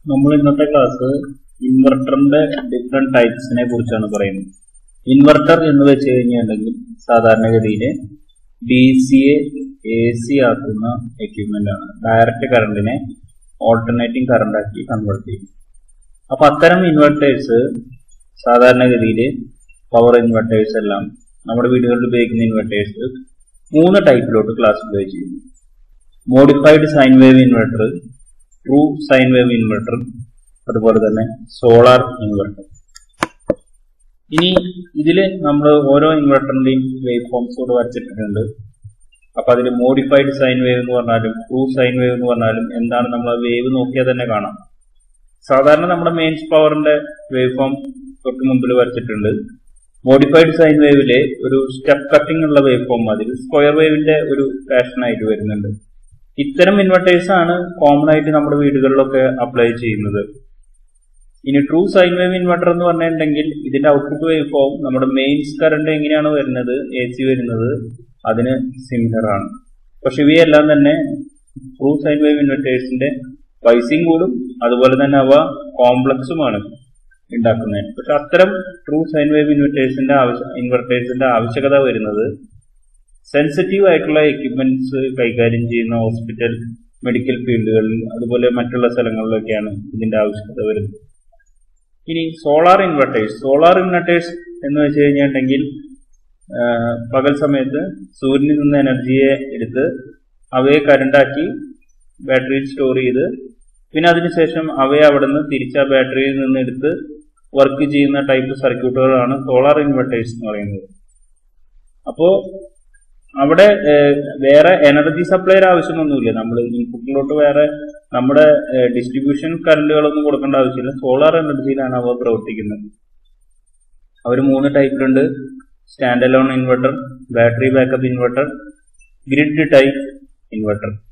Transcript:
നമ്മൾ ഇന്നത്തെ class ഇൻവെർട്ടറിന്റെ different ടൈപ്സിനെ കുറിച്ചാണ് പറയുന്നത് ഇൻവെർട്ടർ എന്ന് വെച്ച് കഴിഞ്ഞിട്ടുണ്ടെങ്കിൽ സാധാരണഗതിയിൽ ഡി സിയെ എ സി ആക്കുന്ന എക്യുപ്മെന്റ് ആണ് ഡയറക്റ്റ് കറണ്ടിനെ ഓൾട്ടർനേറ്റിംഗ് കറണ്ട് ആക്കി കൺവേർട്ട് ചെയ്യും അപ്പൊ അത്തരം ഇൻവെർട്ടേഴ്സ് സാധാരണഗതിയിൽ പവർ ഇൻവെർട്ടേഴ്സ് എല്ലാം നമ്മുടെ വീടുകളിൽ ഉപയോഗിക്കുന്ന ഇൻവെർട്ടേഴ്സ് മൂന്ന് ടൈപ്പിലോട്ട് ക്ലാസിഫൈ ചെയ്യുന്നു modified sine wave inverter true sine wave inverter അതുപോലെ തന്നെ സോളാർ ഇൻവെർട്ടർ ഇനി ഇതിൽ നമ്മൾ ഓരോ ഇൻവെർട്ടറിന്റെയും വേവ് ഫോംസ് കൂടെ വരച്ചിട്ടുണ്ട് അപ്പൊ അതിൽ മോഡിഫൈഡ് സൈൻ വേവ് എന്ന് പറഞ്ഞാലും ട്രൂ സൈൻ വേവ് എന്ന് പറഞ്ഞാലും എന്താണ് നമ്മൾ വേവ് നോക്കിയാൽ തന്നെ കാണാം സാധാരണ നമ്മുടെ മെയിൻസ് പവറിന്റെ വേവ് ഫോം തൊട്ട് മുമ്പിൽ വരച്ചിട്ടുണ്ട് മോഡിഫൈഡ് സൈൻ വേവില് ഒരു സ്റ്റെപ്പ് കട്ടിംഗ് ഉള്ള വേവ് ഫോം അതിൽ സ്ക്വയർ വേവിന്റെ ഒരു പാഷൻ ആയിട്ട് വരുന്നുണ്ട് ഇത്തരം ഇൻവെർട്ടേഴ്സ് ആണ് കോമൺ ആയിട്ട് നമ്മുടെ വീടുകളിലൊക്കെ അപ്ലൈ ചെയ്യുന്നത് ഇനി ട്രൂ സൈൻ വേവ് ഇൻവെർട്ടർ എന്ന് പറഞ്ഞിട്ടുണ്ടെങ്കിൽ ഇതിന്റെ ഔട്ട്പുട്ട് വേവ് ഫോം നമ്മുടെ മെയിൻസ് കറണ്ട് എങ്ങനെയാണ് വരുന്നത് എ സി വരുന്നത് അതിന് സിമിലർ ആണ് പക്ഷെ ഇവയെല്ലാം തന്നെ ട്രൂ സൈൻ വേവ് ഇൻവെർട്ടേഴ്സിന്റെ പൈസയും കൂടും അതുപോലെ തന്നെ അവ കോംപ്ലക്സുമാണ് ഉണ്ടാക്കുന്നത് പക്ഷെ അത്തരം ട്രൂ സൈൻ വേവ് ഇൻവെർട്ടേഴ്സിന്റെ ആവശ്യ ഇൻവെർട്ടേഴ്സിന്റെ ആവശ്യകത വരുന്നത് സെൻസിറ്റീവ് ആയിട്ടുള്ള എക്യുപ്മെന്റ്സ് കൈകാര്യം ചെയ്യുന്ന ഹോസ്പിറ്റൽ മെഡിക്കൽ ഫീൽഡുകളിൽ അതുപോലെ മറ്റുള്ള സ്ഥലങ്ങളിലൊക്കെയാണ് ഇതിന്റെ ആവശ്യകത വരുന്നത് ഇനി സോളാർ ഇൻവെർട്ടേഴ്സ് സോളാർ ഇൻവെർട്ടേഴ്സ് എന്ന് വെച്ച് കഴിഞ്ഞിട്ടുണ്ടെങ്കിൽ പകൽ സമയത്ത് സൂര്യനിൽ നിന്ന് എനർജിയെ എടുത്ത് അവയെ കരണ്ടാക്കി ബാറ്ററിയിൽ സ്റ്റോർ ചെയ്ത് പിന്നെ അതിനുശേഷം അവയെ അവിടെ നിന്ന് തിരിച്ച് ആ ബാറ്ററിയിൽ നിന്ന് എടുത്ത് വർക്ക് ചെയ്യുന്ന ടൈപ്പ് സർക്യൂട്ടുകളാണ് സോളാർ ഇൻവെർട്ടേഴ്സ് എന്ന് പറയുന്നത് അപ്പോ അവിടെ വേറെ എനർജി സപ്ലൈർ ആവശ്യമൊന്നുമില്ല നമ്മൾ ഇൻപുട്ടിലോട്ട് വേറെ നമ്മുടെ ഡിസ്ട്രിബ്യൂഷൻ കറണ്ടുകളൊന്നും കൊടുക്കേണ്ട ആവശ്യമില്ല സോളാർ എനർജിയിലാണ് അവ പ്രവർത്തിക്കുന്നത് അവർ മൂന്ന് ടൈപ്പിലുണ്ട് stand alone inverter battery backup inverter grid type inverter